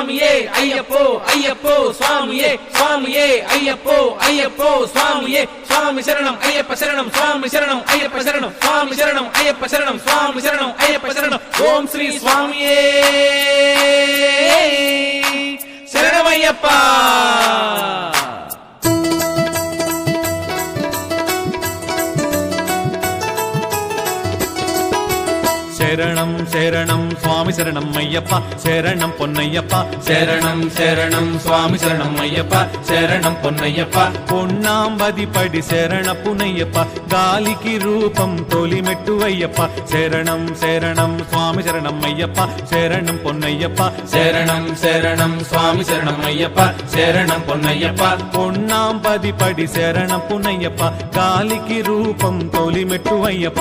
சுவாமியே ஐயப்போ ஐயப்போ சுவாமியே சுவாமியே ஐயப்போ ஐயப்போ சுவாமியே சுவாமி சரணம் ஐயப்ப சரணம் சுவாமி சரணம் ஐயப்ப சரணம் சுவாமி சரணம் ஐயப்ப சரணம் சுவாமி சரணம் ஐயப்ப சரணம் ஓம் ஸ்ரீ சுவாமியே சரணம் ஐயப்பா சரணம் சரணம் சுவாமி சரணம் ஐயப்பா சரணம் பொன்னையப்பா சரணம் சரணம் சுவாமி சரணம் ஐயப்பா சரணம் பொன்னையப்பா பொன்னாம்பதி படி శరణ పునయ్యప్ప గాలికి రూపం తొలిమెట్టు అయ్యప్ప శరణం శరణం స్వామి శరణం అయ్యప్ప శరణం పొన్నయ్యప్ప சரணம் சரணம் சுவாமி சரணம் ஐயப்பா சரணம் பொன்னையப்பா పొన్నాంపది పడి శరణ పునయ్యప్ప గాలికి రూపం తొలిమెట్టు అయ్యప్ప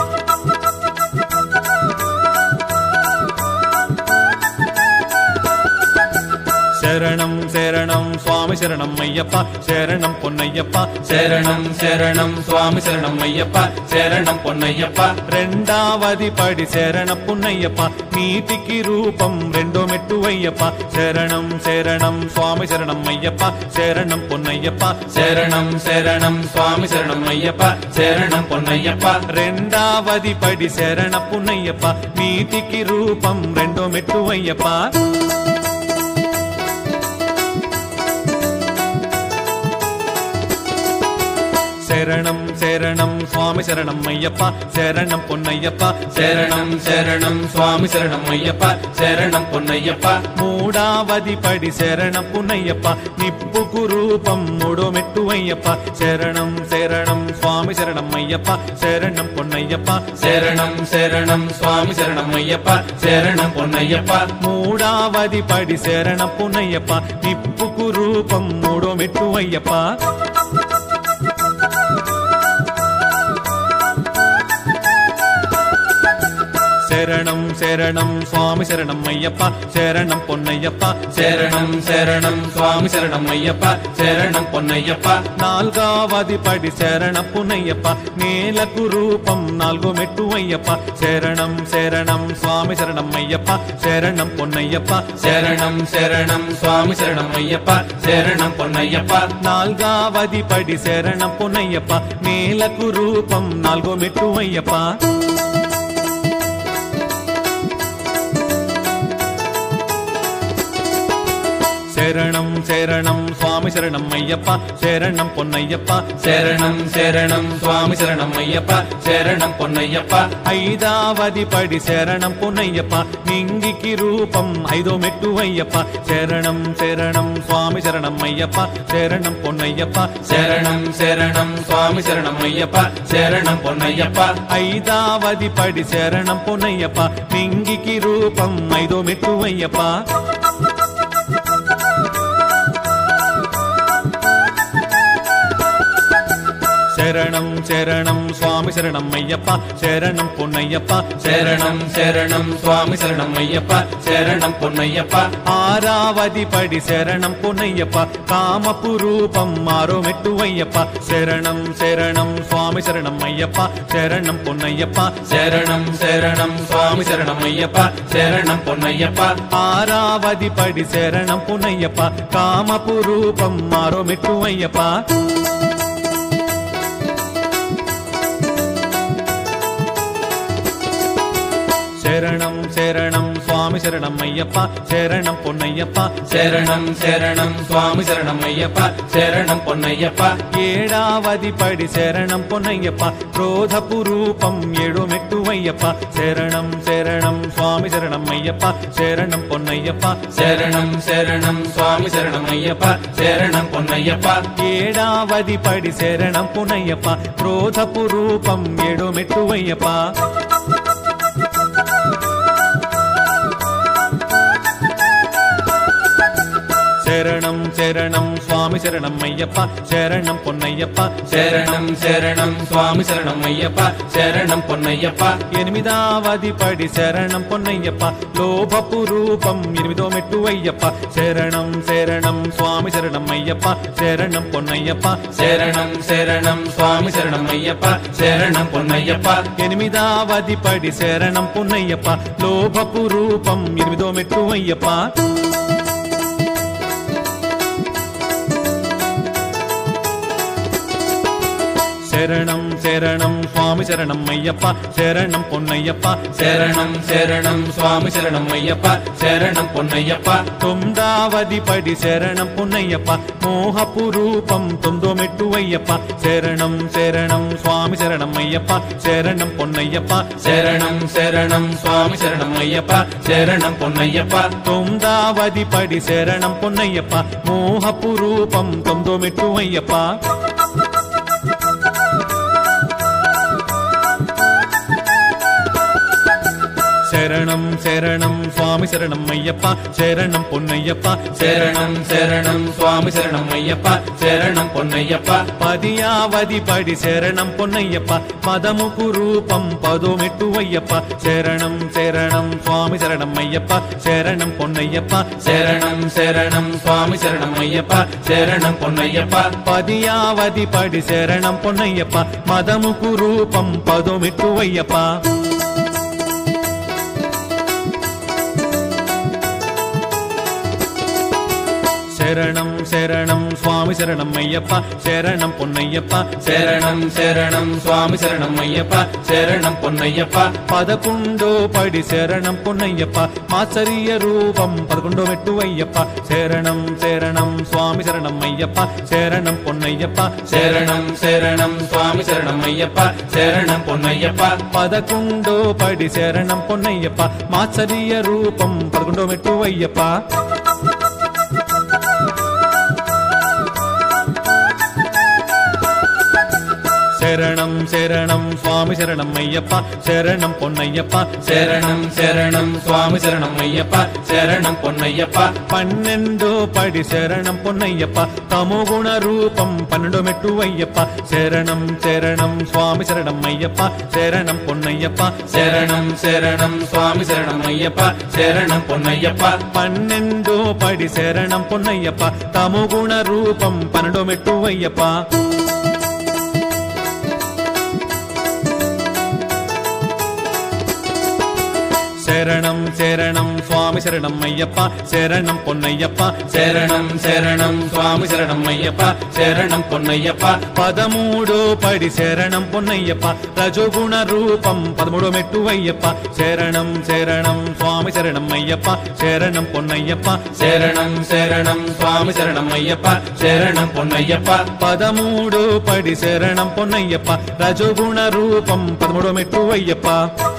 శరణం శరణం స్వామి శరణం అయ్యప్ప శరణం పొన్నయ్యప్ప சரணம் சரணம் சுவாமி சரணம் ஐயப்பா சரணம் பொன்னையப்பா రెండావది పడి శరణ పున్నయ్యప్ప నీటికి రూపం రెండో మెట్టు అయ్యప్ప శరణం శరణం స్వామి శరణం అయ్యప్ప శరణం పొన్నయ్యప్ప சரணம் சரணம் சுவாமி சரணம் ஐயப்பா சரணம் பொன்னையப்பா రెండావది పడి శరణ పున్నయ్యప్ప నీటికి రూపం రెండో మెట్టు అయ్యప్ప శరణం శరణం స్వామి శరణం అయ్యప్ప శరణం పొన్నయ్యప్ప சரணம் சரணம் சுவாமி சரணம் ஐயப்பா சரணம் பொன்னையப்பா మూడావది పడి శరణ పునయ్యప్ప నిప్పుకు రూపం మూడో మెట్టు అయ్యప్ప శరణం శరణం స్వామి శరణం అయ్యప్ప శరణం పొన్నయ్యప్ప சரணம் சரணம் சுவாமி சரணம் ஐயப்பா சரணம் பொன்னையப்பா మూడావది పడి శరణ పునయ్యప్ప నిప్పుకు రూపం మూడో మెట్టు అయ్యప్ప శరణం శరణం స్వామి శరణం అయ్యప్ప శరణం పొన్నయ్యప్ప சரணம் சரணம் சுவாமி சரணம் ஐயப்பா சரணம் பொன்னையப்பா నాల్గావది పడి శరణ పునయ్యప్ప నేలకు రూపం నాలుగో మెట్టు అయ్యప్ప శరణం శరణం స్వామి శరణం అయ్యప్ప శరణం పొన్నయ్యప్ప சரணம் சரணம் சுவாமி சரணம் ஐயப்பா சரணம் பொன்னையப்பா నాల్గావది పడి శరణ పునయ్యప్ప నేలకు రూపం నాలుగో మెట్టు అయ్యప్ప శరణం శరణం స్వామి శరణం అయ్యప్ప శరణం పొన్నయ్యప్ప சரணம் சரணம் சுவாமி சரணம் ஐயப்பா சரணம் பொன்னையப்பா ఐదావది పడి శరణం పునయ్యప్ప నింగికి రూపం ఐదో మెట్టు అయ్యప్ప శరణం శరణం స్వామి శరణం అయ్యప్ప శరణం పొన్నయ్యప్ప சரணம் சரணம் சுவாமி சரணம் ஐயப்பா சரணம் பொன்னையப்பா ఐదావది పడి శరణం పునయ్యప్ప నింగికి రూపం ఐదో మెట్టు అయ్యప్ప శరణం శరణం స్వామి శరణం అయ్యప్ప శరణం పొన్నయ్యప్ప சரணம் சரணம் சுவாமி சரணம் ஐயப்பா சரணம் பொன்னையப்பா ఆరావది పడి శరణం పొన్నయ్యప్ప కామపు రూపం మారో మెట్టు అయ్యప్ప శరణం శరణం స్వామి శరణం అయ్యప్ప శరణం పొన్నయ్యప్ప சரணம் சரணம் சுவாமி சரணம் ஐயப்பா சரணம் பொன்னையப்பா ఆరావది పడి శరణం పునయ్యప్ప కామపు రూపం మారో మెట్టు అయ్యప్ప శరణం శరణం స్వామి శరణం అయ్యప్ప శరణం పొన్నయ్యప్ప சரணம் சரணம் சுவாமி சரணம் ஐயப்பா சரணம் பொன்னையப்பா ఏడావది పడి శరణం పొన్నయ్యప్ప క్రోధపు రూపం ఏడో మెట్టు అయ్యప్ప శరణం శరణం స్వామి శరణం అయ్యప్ప శరణం పొన్నయ్యప్ప சரணம் சரணம் சுவாமி சரணம் ஐயப்பா சரணம் பொன்னையப்பா ఏడావది పడి శరణం పునయ్యప్ప క్రోధపు రూపం ఏడో మెట్టు అయ్యప్ప శరణం శరణం స్వామి శరణం అయ్యప్ప శరణం పొన్నయ్యప్ప சரணம் சரணம் சுவாமி சரணம் ஐயப்பா சரணம் பொன்னையப்பா ఎనిమిదావది పడి శరణం పొన్నయ్యప్ప లోభపు రూపం ఎనిమిదో మెట్టు అయ్యప్ప శరణం శరణం స్వామి శరణం అయ్యప్ప శరణం పొన్నయ్యప్ప சரணம் சரணம் சுவாமி சரணம் ஐயப்பா சரணம் பொன்னையப்பா ఎనిమిదావది పడి శరణం పున్నయ్యప్ప లోభపు రూపం ఎనిమిదో మెట్టు అయ్యప్ప శరణం శరణం స్వామి శరణం అయ్యప్ప శరణం పొన్నయ్యప్ప శరణం శరణం స్వామి శరణం అయ్యప్ప శరణం పొన్నయ్యప్ప తొమ్మిదావది పడి శరణం పొన్నయ్యప్ప మోహపు రూపం తొమ్మిదో మెట్టు అయ్యప్ప శరణం శరణం స్వామి శరణం అయ్యప్ప శరణం పొన్నయ్యప్ప శరణం శరణం స్వామి శరణం అయ్యప్ప శరణం పొన్నయ్యప్ప తొమ్మిదావది పడి శరణం పొన్నయ్యప్ప మోహపు రూపం తొమ్మిదో మెట్టు అయ్యప్ప శరణం శరణం స్వామి శరణం అయ్యప్ప శరణం పొన్నయ్యప్ప శరణం శరణం స్వామి శరణం అయ్యప్ప శరణం పొన్నయ్యప్ప పదియావది పడి శరణం పొన్నయ్యప్ప పదముకు రూపం పదో మెట్టు అయ్యప్ప శరణం శరణం స్వామి శరణం అయ్యప్ప శరణం పొన్నయ్యప్ప శరణం శరణం స్వామి శరణం అయ్యప్ప శరణం పొన్నయ్యప్ప పదియావది పడి శరణం పొన్నయ్యప్ప మదముకు రూపం పదో మెట్టు అయ్యప్ప శరణం శరణం స్వామి శరణం అయ్యప్ప శరణం పొన్నయ్యప్ప శరణం శరణం స్వామి శరణం అయ్యప్ప శరణం పొన్నయ్యప్ప పదకొండో పడి శరణం పొన్నయ్యప్ప మాచర్య రూపం పదకొండో మెట్టు అయ్యప్ప శరణం శరణం స్వామి శరణం అయ్యప్ప శరణం పొన్నయ్యప్ప శరణం శరణం స్వామి శరణం అయ్యప్ప శరణం పొన్నయ్యప్ప పదకొండో పడి శరణం పొన్నయ్యప్ప మాచర్య రూపం పదకొండో మెట్టు అయ్యప్ప శరణం శరణం స్వామి శరణం అయ్యప్ప శరణం పొన్నయ్యప్ప శరణం శరణం స్వామి శరణం అయ్యప్ప శరణం పొన్నయ్యప్ప పన్నెండో పడి శరణం పొన్నయ్యప్ప తమో గుణ రూపం పన్నెండో మెట్టు అయ్యప్ప శరణం శరణం స్వామి శరణం అయ్యప్ప శరణం పొన్నయ్యప్ప శరణం శరణం స్వామి శరణం అయ్యప్ప శరణం పొన్నయ్యప్ప పన్నెండో పడి శరణం పొన్నయ్యప్ప తమో గుణ రూపం పన్నెండో మెట్టు అయ్యప్ప శరణం శరణం స్వామి శరణం అయ్యప్ప శరణం పొన్నయ్యప్ప శరణం శరణం స్వామి శరణం అయ్యప్ప శరణం పొన్నయ్యప్ప పదమూడో పడి శరణం పొన్నయ్యప్ప రజోగుణ రూపం పదమూడో మెట్టు అయ్యప్ప శరణం శరణం స్వామి శరణం అయ్యప్ప శరణం పొన్నయ్యప్ప శరణం శరణం స్వామి శరణం అయ్యప్ప శరణం పొన్నయ్యప్ప పదమూడో పడి శరణం పొన్నయ్యప్ప రజోగుణ రూపం పదమూడో మెట్టు అయ్యప్ప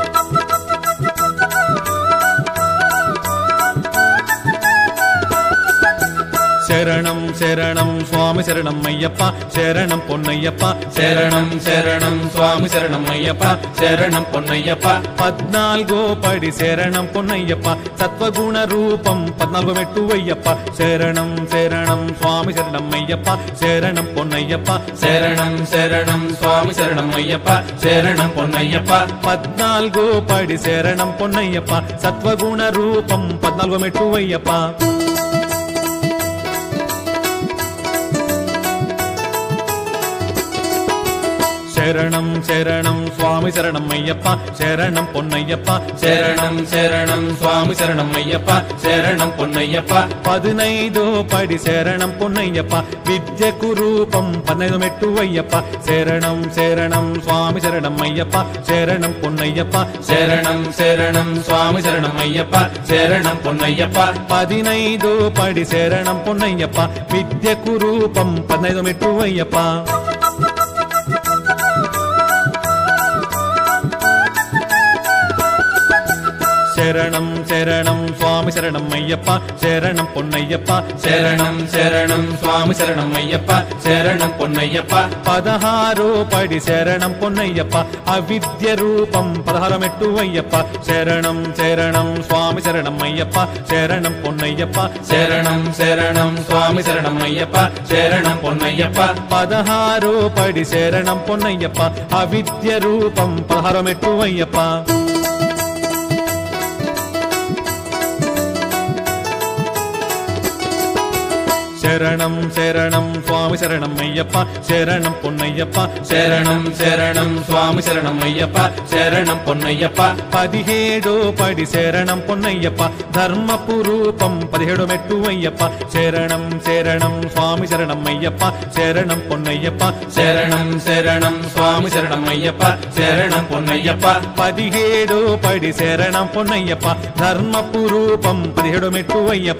శరణం శరణం స్వామి శరణం అయ్యప్ప శరణం పొన్నయ్యప్ప శరణం శరణం స్వామి శరణం అయ్యప్ప శరణం పొన్నయ్యప్ప పద్నాలుగో పడి శరణం పొన్నయ్యప్ప సత్వగుణ రూపం పద్నాలుగో మెట్టు అయ్యప్ప శరణం శరణం స్వామి శరణం అయ్యప్ప శరణం పొన్నయ్యప్ప శరణం శరణం స్వామి శరణం అయ్యప్ప శరణం పొన్నయ్యప్ప పద్నాలుగో పడి శరణం పొన్నయ్యప్ప సత్వగుణ రూపం పద్నాలుగో మెట్టు అయ్యప్ప శరణం శరణం స్వామి శరణం అయ్యప్ప శరణం పొన్నయ్యప్ప శరణం శరణం స్వామి శరణం అయ్యప్ప శరణం పొన్నయ్యప్ప పదునైదో పడి శరణం పొన్నయ్యప్ప విద్యకు రూపం పన్నైదు మెట్టు అయ్యప్ప శరణం శరణం స్వామి శరణం అయ్యప్ప శరణం పొన్నయ్యప్ప శరణం శరణం స్వామి శరణం అయ్యప్ప శరణం పొన్నయ్యప్ప పదినైదో పడి శరణం పొన్నయ్యప్ప విద్యకు రూపం పన్నైదు మెట్టు అయ్యప్ప శరణం శరణం స్వామి శరణం అయ్యప్ప శరణం పొన్నయ్యప్ప శరణం శరణం స్వామి శరణం అయ్యప్ప శరణం పొన్నయ్యప్ప పదహారో పడి శరణం పొన్నయ్యప్ప అవిద్య రూపం పదహారు మెట్టు అయ్యప్ప శరణం శరణం స్వామి శరణం అయ్యప్ప శరణం పొన్నయ్యప్ప శరణం శరణం స్వామి శరణం అయ్యప్ప శరణం పొన్నయ్యప్ప పదహారో పడి శరణం పొన్నయ్యప్ప అవిద్య రూపం పదహారు మెట్టు అయ్యప్ప శరణం శరణం స్వామి శరణం అయ్యప్ప శరణం పొన్నయ్యప్ప శరణం శరణం స్వామి శరణం అయ్యప్ప శరణం పొన్నయ్యప్ప పదిహేడో పడి శరణం పొన్నయ్యప్ప ధర్మపు రూపం పదిహేడు మెట్టు అయ్యప్ప శరణం శరణం స్వామి శరణం అయ్యప్ప శరణం పొన్నయ్యప్ప శరణం శరణం స్వామి శరణం అయ్యప్ప శరణం పొన్నయ్యప్ప పదిహేడు పడి శరణం పొన్నయ్యప్ప ధర్మపు రూపం పదిహేడు మెట్టు అయ్యప్ప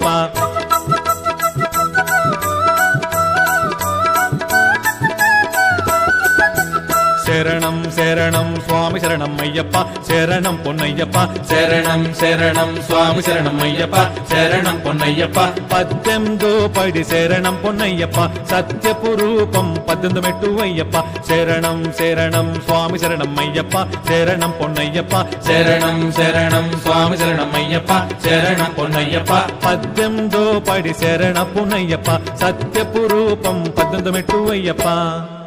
శరణం శరణం స్వామి శరణం అయ్యప్ప శరణం పొన్నయ్యప్ప శరణం శరణం స్వామి శరణం అయ్యప్ప శరణం పొన్నయ్యప్ప పద్దెనిమిదో పడి శరణం పొన్నయ్యప్ప సత్యపు రూపం పద్దెనిమిది మెట్టు అయ్యప్ప శరణం శరణం స్వామి శరణం అయ్యప్ప శరణం పొన్నయ్యప్ప శరణం శరణం స్వామి శరణం అయ్యప్ప శరణం పొన్నయ్యప్ప పద్దెనిమిదో పడి శరణ పునయ్యప్ప సత్యపు రూపం పద్దెనిమిది మెట్టు అయ్యప్ప